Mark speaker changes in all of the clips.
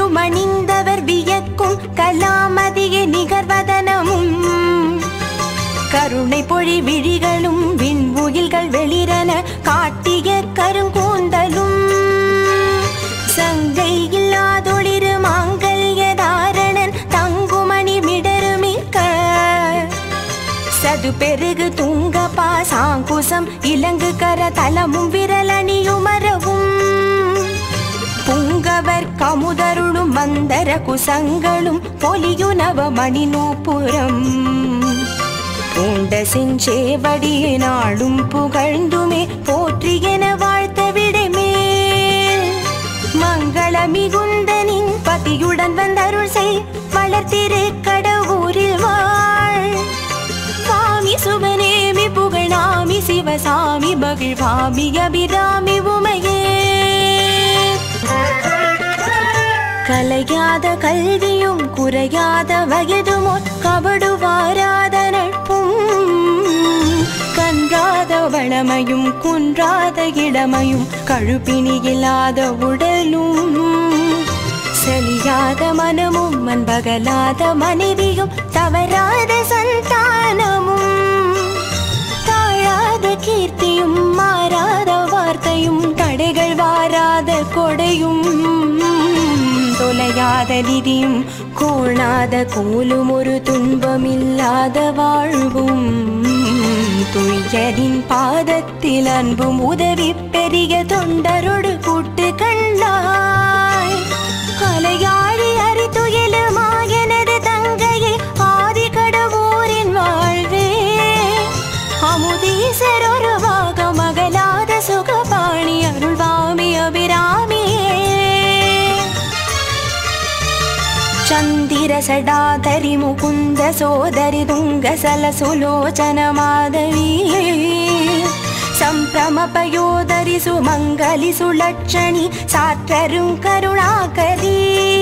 Speaker 1: கலையும் அணிந்தவர் வியக்கும் கலாமதிய நிகர்வதனமும் கருணை பொழி விழிகளும் விண்முகில்கள் வெளிரன காட்டிய கருங்கூந்தலும் சங்கை இல்லாதொளிரு மாங்கல்ய தாரணன் தங்குமணி மிடருமிக்க சது பெருகு துங்க பாசாங்குசம் இலங்கு கர தலமும் விரலணியுமரவும் புங்கவர் கமுதருளும் மந்தர குசங்களும் பொலியுனவ மணிநூப்புறம் பூண்ட செஞ்சேவடியை நாளும் புகழ்ந்துமே போற்றியென வாழ்த்த விடைமேல் மங்கள மிகுந்தனின் பதியுடன் வந்தருள் செய் வளர்த்திரு கடவுரில் வாழ் சுவாமி சுபநேமி புகழாமி சிவசாமி மகிழ்வாமி அபிராமி உமையே கலையாத கல்வியும் குறையாத வயதுமோ கபடு வாராத நட்பும் கன்றாத வளமையும் குன்றாத இளமையும் கழுப்பினி இல்லாத உடலும் செலியாத மனமும் மண்பகலாத மனைவியும் தவறாத சந்தானமும் தாழாத கீர்த்தியும் மாறாத வார்த்தையும் தடைகள் வாராத கொடையும் தொலையாத நிதியும் கோணாத கோலும் ஒரு துன்பமில்லாத வாழ்வும் துயரின் பாதத்தில் அன்பும் உதவி பெரிய தொண்டரோடு கூட்டு கண்டாய் அலையாழி அரித்துயிலுமா எனது தங்கையே ஆதி கடவுரின் வாழ்வே அமுதீசர் ஒரு வாக மகளாத சுகபாணி அருள்வாமி அபிராமியே ಚಂದಿರ ಸಡಾಧರಿ ಮುಕುಂದ ಸೋದರಿ ತುಂಗ ಸಲಸುಲೋಚನ ಮಾಧವಿ ಸಂಭ್ರಮ ಪಯೋಧರಿ ಸುಮಂಗಲಿ ಸುಲಕ್ಷಣಿ ಸಾತ್ರರುಂ ಕರುಣಾಕರಿ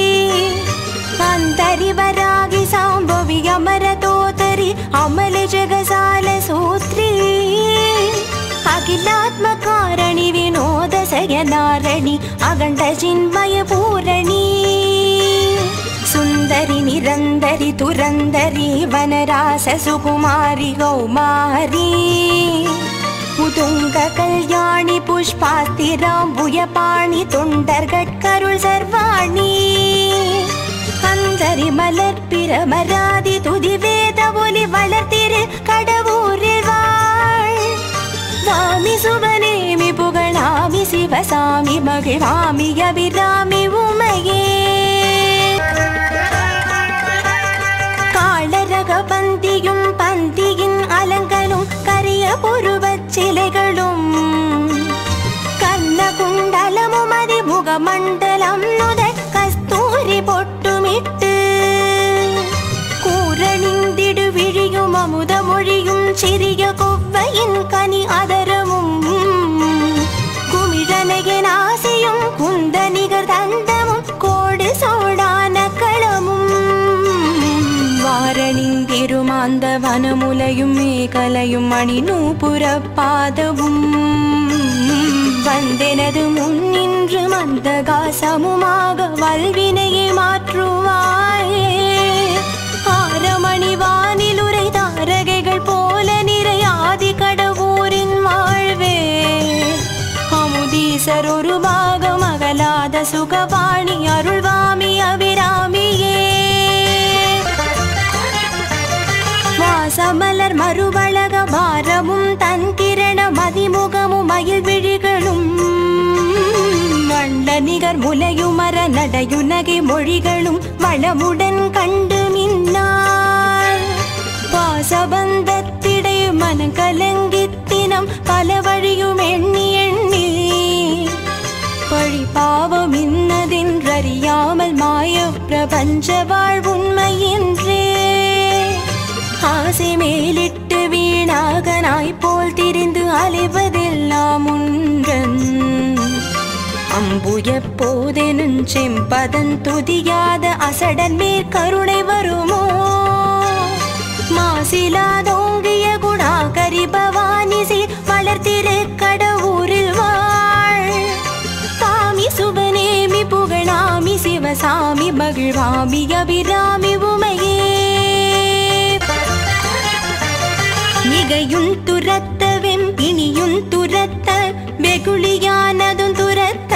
Speaker 1: ಅಂತರಿ ವರಾಗಿ ಸಾಂಬವಿ ಅಮರ ತೋತರಿ ಅಮಲ ಜಗಸಾಲ ಸೂತ್ರಿ ಅಖಿಲಾತ್ಮ ಕಾರಣಿ ವಿನೋದ ಸಯನಾರಣಿ ಅಗಂಡ ಚಿನ್ಮಯ ಪೂರಣಿ ಸುಂದರಿ ನಿರಂದರಿ ತುರಂದರಿ ವನರಾಸ ಸುಕುಮಾರಿ ಗೌಮಾರಿ உதுங்க கல்யாணி புஷ்பாஸ்திராம்புய பாணி தொண்டர்கட்கருள் சர்வாணி அந்தரி மலர் பிரமராதி துதி வேத ஒலி வளர்த்திரு கடவுரில் வாழ் வாமி சுபநேமி புகழாமி சிவசாமி மகிழ்வாமி அபிராமி உமையே காளரக பந்தியும் பந்தியின் அலங்கலும் கரிய புருவச் சிலைகளும் கர்ண குண்டலமும் அதிமுக மண்டலம் நுத கஸ்தூரி பொட்டுமிட்டு கூரணிந்திடு விழியும் அமுத மொழியும் சிறிய கொவ்வையின் கனி அதரமும் குமிழனையின் ஆசையும் குந்த நிகர் தந்தமும் கோடு சோடான களமும் வாரணிந்திருமாந்த வனமுலையும் மேகலையும் மணிநூபுர பாதவும் வந்தெனது முன் நின்று மந்தகாசமுமாக வல்வினையை மாற்றுவாயே ஆரமணி வானிலுரை தாரகைகள் போல நிறையாதி கடவுரின் வாழ்வே அமுதீசர் ஒரு பாகம் அகலாத சுகவாணி அருள்வாமி அபிராமியே வாசமலர் மறுவழக பாரமும் தன் கிரண மதிமுகமும் மயில் விழிகளும் வண்ண நிகர் முலையுமர நடையுனகை மொழிகளும் வளமுடன் கண்டு மின்னார் பாசபந்தத்திடை மனங்கலங்கித்தினம் பல வழியும் எண்ணி எண்ணி பழி பாவம் இன்னதென்றறியாமல் மாய பிரபஞ்ச வாழ்வுண்மையின்றே ஆசை மேலிட்டு வீணாக நாய் போல் திரிந்து அலைவதெல்லாம் உன்றன் அம்பு எப்போதெனும் செம்பதன் துதியாத அசடன் மேற் கருணை வருமோ மாசிலாதோங்கிய குணாகரி பவானி சீர் வளர்த்திரு கடவுரில் வாழ் சாமி சுபநேமி புகழாமி சிவசாமி மகிழ்வாமி அபிராமி உமையே மிகையுன் துரத்த வெம்பிணியுன் துரத்த வெகுளியானதும் துரத்த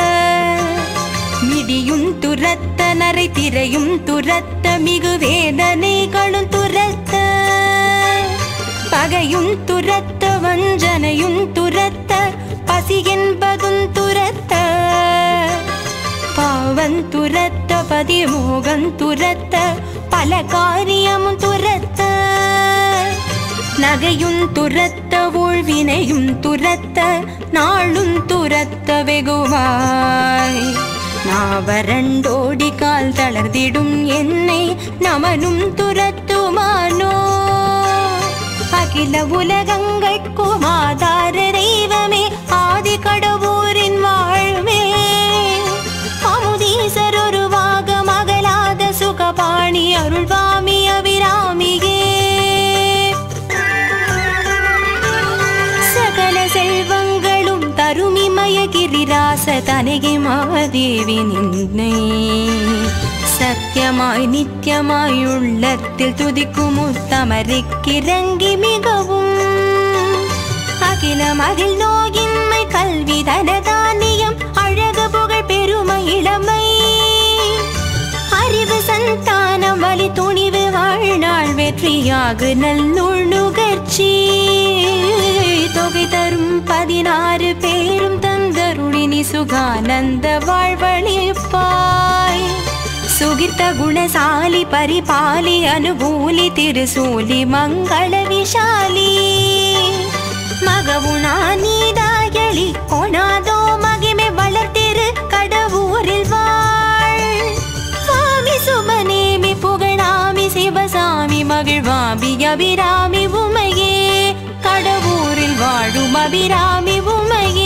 Speaker 1: மிடியும் துரத்த நரை திரையும் துரத்த மிகு வேதனைகளும் துரத்த பகையும் துரத்த வஞ்சனையும் துரத்த பசி என்பதும் துரத்த பாவன் துரத்த பதிமோகன் துரத்த பல காரியமும் துரத்த நகையும் துரத்த ஊழ்வினையும் துரத்த நாளும் துரத்த வெகுவாய் நாவரண்டோடி கால் தளர்ந்திடும் என்னை நமனும் துரத்துமானோ அகில உலகங்கட்கும் ஆதார தெய்வமே ஆதி கடவுரின் வாழ்வே அமுதீசர் உருவாக மகளாத சுகபாணி அருள்வாமி அபிராமியே சகல செல்வங்களும் தருமிமய கிரிராச தனகி மாதேவி நின்னை சத்தியமாய் நித்தியமாய் உள்ளத்தில் துதிக்கும் உத்தமரிக்கிறங்கி மிகவும் அகில மகிழ் நோயின்மை கல்வி தனதானியம் அழகு புகழ் பெருமை இளமை அறிவு சந்தானம் வழி துணிவு வாழ்நாள் வெற்றியாகு நல்லுள் நுகர்ச்சி தொகை தரும் பதினாறு பேரும் தந்தருளினி சுகானந்த வாழ்வழிப்பாய் சுகித்த குணசாலி பரிபாலி அனுகூலி திருசூலி மங்கள விஷாலி மகவுனா நீதாயளி கொணாதோ மகிமை வளர்த்திரு கடவுரில் வாழ் சுவாமி சுபநேமி புகழாமி சிவசாமி மகிழ்வாமி அபிராமி உமையே கடவுரில் வாழும் அபிராமி உமையே